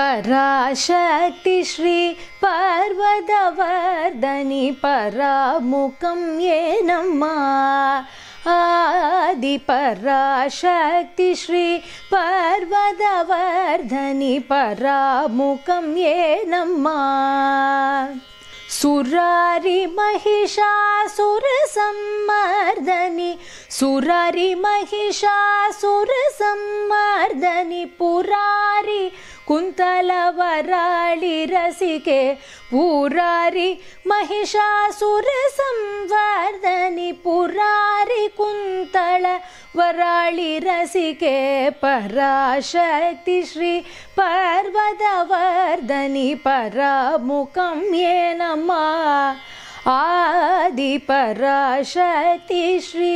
பராசக்தி ஸ்ரீ பர்வதவர்தனி பராமுகம் ஏனம்மா ஆதி பராசக்தி ஸ்ரீ பர்வதவர்தனி பராமுகம் ஏனம்மா சுராரி மகிஷாசுர சம்மர்தனி சுராரி மகிஷாசுர சம்மர்தனி புராரி ಕುಂತಲವರಾಳಿ ರಸಿಕೆ ಪುರಾರಿ ಮಹಿಷಾಸುರ ಸಂವರ್ಧನಿ ಪುರಾರಿ ಕುಂತಳ ವರಾಳಿ ರಸಿಕೆ ಪರಾಶಕ್ತಿ ಶ್ರೀ ಪರ್ವತವರ್ಧನಿ ಪರಮುಖಂ ಏನಮ್ಮ ಆದಿ ಪರಾಶಕ್ತಿ ಶ್ರೀ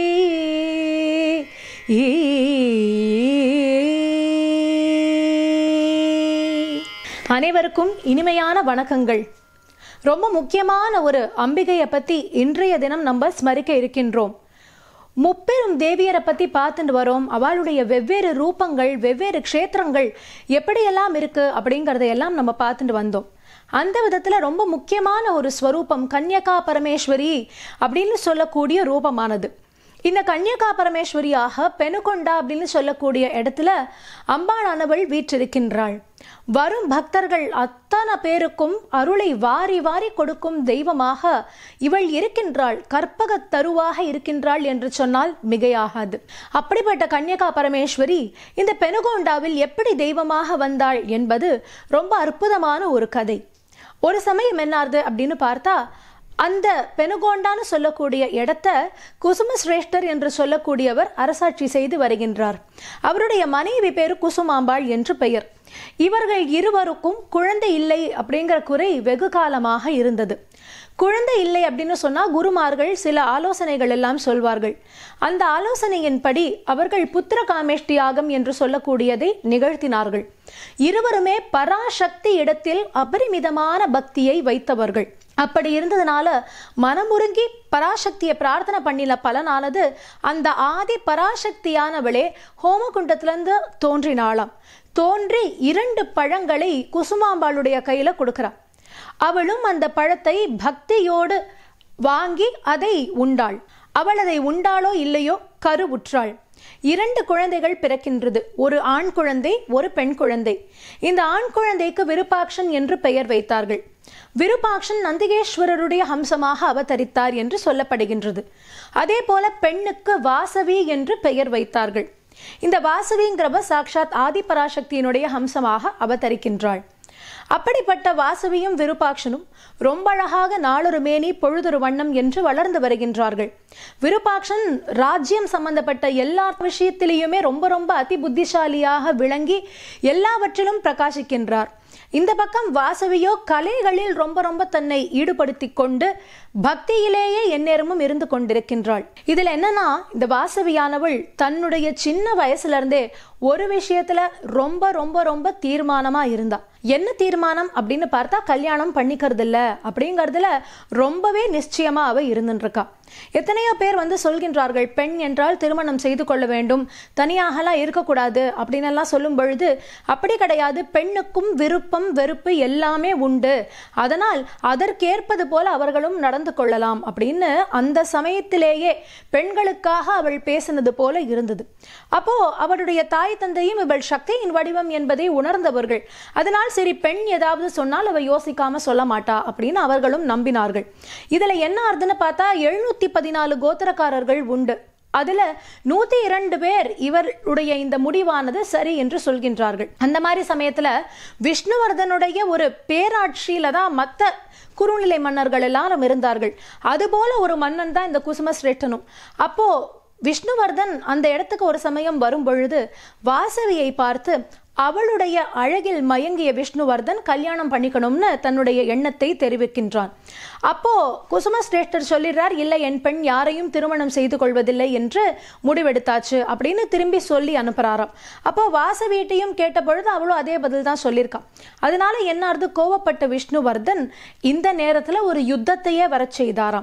அனைவருக்கும் இனிமையான வணக்கங்கள் ரொம்ப முக்கியமான ஒரு அம்பிகையை பற்றி இன்றைய தினம் நம்ம ஸ்மரிக்க இருக்கின்றோம் முப்பெரும் தேவியரை பற்றி பார்த்துட்டு வரோம் அவளுடைய வெவ்வேறு ரூபங்கள் வெவ்வேறு க்ஷேத்திரங்கள் எப்படியெல்லாம் இருக்கு அப்படிங்கிறத எல்லாம் நம்ம பார்த்துட்டு வந்தோம் அந்த விதத்தில் ரொம்ப முக்கியமான ஒரு ஸ்வரூபம் கன்யகா பரமேஸ்வரி அப்படின்னு சொல்லக்கூடிய ரூபமானது இந்த கன்யகா பரமேஸ்வரியாக பெனுகொண்டா அப்படின்னு சொல்லக்கூடிய இடத்துல அம்பாளானவள் வீற்றிருக்கின்றாள் வரும் பக்தர்கள் அத்தனை பேருக்கும் அருளை வாரி வாரி கொடுக்கும் தெய்வமாக இவள் இருக்கின்றாள் கற்பக தருவாக இருக்கின்றாள் என்று சொன்னால் மிகையாகாது அப்படிப்பட்ட கன்யகா பரமேஸ்வரி இந்த பெனுகொண்டாவில் எப்படி தெய்வமாக வந்தாள் என்பது ரொம்ப அற்புதமான ஒரு கதை ஒரு சமயம் என்னாருது அப்படின்னு பார்த்தா அந்த பெனுகோண்டான்னு சொல்லக்கூடிய இடத்த குசும சிரேஷ்டர் என்று சொல்லக்கூடியவர் அரசாட்சி செய்து வருகின்றார் அவருடைய மனைவி பேரு குசுமாம்பாள் என்று பெயர் இவர்கள் இருவருக்கும் குழந்தை இல்லை அப்படிங்கிற குறை வெகு காலமாக இருந்தது குழந்தை இல்லை அப்படின்னு சொன்னா குருமார்கள் சில ஆலோசனைகள் எல்லாம் சொல்வார்கள் அந்த ஆலோசனையின்படி அவர்கள் புத்திர காமேஷ்டி யாகம் என்று சொல்லக்கூடியதை நிகழ்த்தினார்கள் இருவருமே பராசக்தி இடத்தில் அபரிமிதமான பக்தியை வைத்தவர்கள் அப்படி இருந்ததுனால மனமுருங்கி பராசக்தியை பிரார்த்தனை பண்ணின பலனானது அந்த ஆதி பராசக்தியானவளே ஹோமகுண்டத்திலிருந்து தோன்றினாளாம் தோன்றி இரண்டு பழங்களை குசுமாம்பாளுடைய கையில கொடுக்கிறாள் அவளும் அந்த பழத்தை பக்தியோடு வாங்கி அதை உண்டாள் அவள் அதை உண்டாளோ இல்லையோ கருவுற்றாள் இரண்டு குழந்தைகள் பிறக்கின்றது ஒரு ஆண் குழந்தை ஒரு பெண் குழந்தை இந்த ஆண் குழந்தைக்கு விருப்பாக்ஷன் என்று பெயர் வைத்தார்கள் விருப்பாக்ஷன் நந்திகேஸ்வரருடைய ஹம்சமாக அவதரித்தார் என்று சொல்லப்படுகின்றது அதே போல பெண்ணுக்கு வாசவி என்று பெயர் வைத்தார்கள் இந்த வாசவிங்கிறவ சாக்ஷாத் ஆதிபராசக்தியினுடைய ஹம்சமாக அவதரிக்கின்றாள் அப்படிப்பட்ட வாசவியும் விருப்பாக்ஷனும் ரொம்ப அழகாக நாளொரு மேனி பொழுதொரு வண்ணம் என்று வளர்ந்து வருகின்றார்கள் விருப்பாக்ஷன் ராஜ்யம் சம்பந்தப்பட்ட எல்லா விஷயத்திலேயுமே ரொம்ப ரொம்ப அதி புத்திசாலியாக விளங்கி எல்லாவற்றிலும் பிரகாசிக்கின்றார் இந்த பக்கம் வாசவியோ கலைகளில் ரொம்ப ரொம்ப தன்னை ஈடுபடுத்தி கொண்டு பக்தியிலேயே எந்நேரமும் இருந்து கொண்டிருக்கின்றாள் இதுல என்னன்னா இந்த வாசவியானவள் தன்னுடைய சின்ன வயசுல இருந்தே ஒரு விஷயத்துல ரொம்ப ரொம்ப ரொம்ப தீர்மானமா இருந்தா என்ன தீர்மானம் அப்படின்னு பார்த்தா கல்யாணம் பண்ணிக்கிறது இல்ல அப்படிங்கறதுல ரொம்பவே நிச்சயமா அவ இருந்துருக்கா எத்தனையோ பேர் வந்து சொல்கின்றார்கள் பெண் என்றால் திருமணம் செய்து கொள்ள வேண்டும் தனியாகலாம் இருக்கக்கூடாது அப்படின்னு எல்லாம் சொல்லும் பொழுது அப்படி கிடையாது பெண்ணுக்கும் விருப்பம் வெறுப்பு எல்லாமே உண்டு அதனால் அதற்கேற்பது போல அவர்களும் நடந்து கொள்ளலாம் அப்படின்னு அந்த சமயத்திலேயே பெண்களுக்காக அவள் பேசினது போல இருந்தது அப்போ அவளுடைய தாய் தந்தையும் இவள் சக்தியின் வடிவம் என்பதை உணர்ந்தவர்கள் அதனால் சரி பெண் ஏதாவது சொன்னால் அவ யோசிக்காம சொல்ல மாட்டா அப்படின்னு அவர்களும் நம்பினார்கள் இதுல என்ன ஆறுதுன்னு பார்த்தா எழுநூத்தி பதினாலு கோத்திரக்காரர்கள் உண்டு அதுல நூத்தி இரண்டு பேர் இவருடைய இந்த முடிவானது சரி என்று சொல்கின்றார்கள் அந்த மாதிரி சமயத்துல விஷ்ணுவர்தனுடைய ஒரு பேராட்சியில தான் மத்த குறுநிலை மன்னர்கள் எல்லாரும் இருந்தார்கள் அதுபோல ஒரு மன்னன் தான் இந்த குசும சிரேஷ்டனும் அப்போ விஷ்ணுவர்தன் அந்த இடத்துக்கு ஒரு சமயம் வரும் பொழுது வாசவியை பார்த்து அவளுடைய அழகில் மயங்கிய விஷ்ணுவர்தன் கல்யாணம் பண்ணிக்கணும்னு தன்னுடைய எண்ணத்தை தெரிவிக்கின்றான் அப்போ குசும சிரேஷ்டர் சொல்லிடுறார் இல்லை என் பெண் யாரையும் திருமணம் செய்து கொள்வதில்லை என்று முடிவெடுத்தாச்சு அப்படின்னு திரும்பி சொல்லி அனுப்புறாராம் அப்போ வாசவீட்டையும் கேட்ட பொழுது அவளும் அதே பதில் தான் சொல்லியிருக்கான் அதனால என்ன கோவப்பட்ட விஷ்ணுவர்தன் இந்த நேரத்துல ஒரு யுத்தத்தையே வரச் செய்தாராம்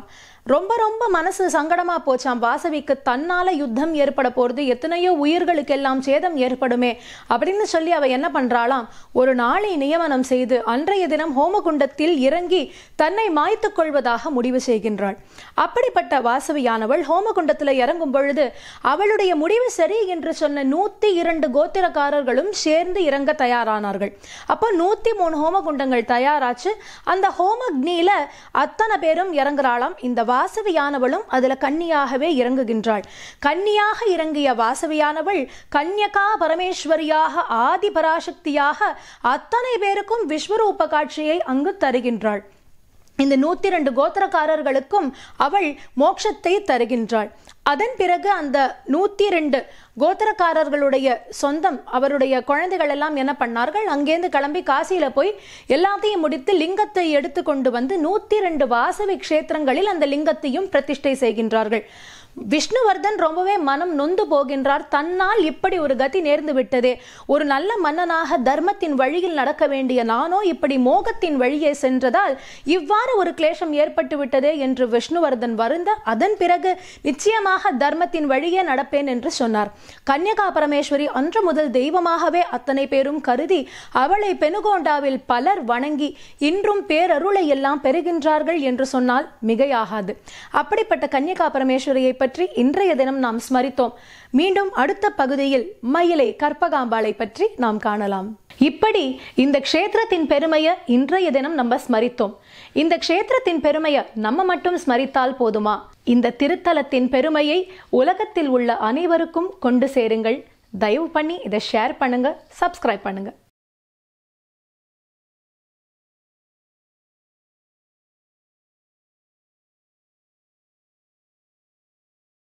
ரொம்ப ரொம்ப மனசு சங்கடமா போச்சாம் வாசவிக்கு தன்னால யுத்தம் ஏற்பட போறது எத்தனையோ உயிர்களுக்கு எல்லாம் சேதம் ஏற்படுமே அப்படின்னு சொல்லி அவ என்ன பண்றாளாம் ஒரு நாளை நியமனம் செய்து அன்றைய தினம் ஹோமகுண்டத்தில் இறங்கி தன்னை மாய்த்துக் கொள்வதாக முடிவு செய்கின்றாள் அப்படிப்பட்ட வாசவியானவள் ஹோமகுண்டத்துல இறங்கும் பொழுது அவளுடைய முடிவு சரி என்று சொன்ன நூத்தி இரண்டு கோத்திரக்காரர்களும் சேர்ந்து இறங்க தயாரானார்கள் அப்போ நூத்தி மூணு ஹோமகுண்டங்கள் தயாராச்சு அந்த ஹோமக்னியில அத்தனை பேரும் இறங்குறாளாம் இந்த வாசவியானவளும் அதுல கன்னியாகவே இறங்குகின்றாள் கன்னியாக இறங்கிய வாசவியானவள் கன்யகா பரமேஸ்வரியாக ஆதி பராசக்தியாக அத்தனை பேருக்கும் விஸ்வரூப காட்சியை அங்கு தருகின்றாள் இந்த நூத்தி ரெண்டு கோத்திரக்காரர்களுக்கும் அவள் மோட்சத்தை தருகின்றாள் அதன் பிறகு அந்த நூத்தி ரெண்டு கோத்திரக்காரர்களுடைய சொந்தம் அவருடைய குழந்தைகள் எல்லாம் என்ன பண்ணார்கள் அங்கேருந்து கிளம்பி காசியில போய் எல்லாத்தையும் முடித்து லிங்கத்தை எடுத்து கொண்டு வந்து நூத்தி ரெண்டு வாசவி க்ஷேத்திரங்களில் அந்த லிங்கத்தையும் பிரதிஷ்டை செய்கின்றார்கள் விஷ்ணுவர்தன் ரொம்பவே மனம் நொந்து போகின்றார் தன்னால் இப்படி ஒரு கதி நேர்ந்து விட்டதே ஒரு நல்ல மன்னனாக தர்மத்தின் வழியில் நடக்க வேண்டிய நானோ இப்படி மோகத்தின் வழியே சென்றதால் இவ்வாறு ஒரு கிளேசம் ஏற்பட்டு விட்டதே என்று விஷ்ணுவர்தன் வருந்த அதன் பிறகு நிச்சயமாக தர்மத்தின் வழியே நடப்பேன் என்று சொன்னார் கன்யகா பரமேஸ்வரி அன்று முதல் தெய்வமாகவே அத்தனை பேரும் கருதி அவளை பெனுகோண்டாவில் பலர் வணங்கி இன்றும் பேரருளை எல்லாம் பெறுகின்றார்கள் என்று சொன்னால் மிகையாகாது அப்படிப்பட்ட கன்யகா பரமேஸ்வரியை பற்றி இன்றைய தினம் நாம் ஸ்மரித்தோம் மீண்டும் அடுத்த பகுதியில் மயிலை கற்பகாம்பாளை பற்றி நாம் காணலாம் இப்படி இந்த க்ஷேத்திரத்தின் பெருமையை இன்றைய தினம் நம்ம ஸ்மரித்தோம் இந்த க்ஷேத்திரத்தின் பெருமையை நம்ம மட்டும் ஸ்மரித்தால் போதுமா இந்த திருத்தலத்தின் பெருமையை உலகத்தில் உள்ள அனைவருக்கும் கொண்டு சேருங்கள் தயவு பண்ணி இதை ஷேர் பண்ணுங்க சப்ஸ்கிரைப் பண்ணுங்க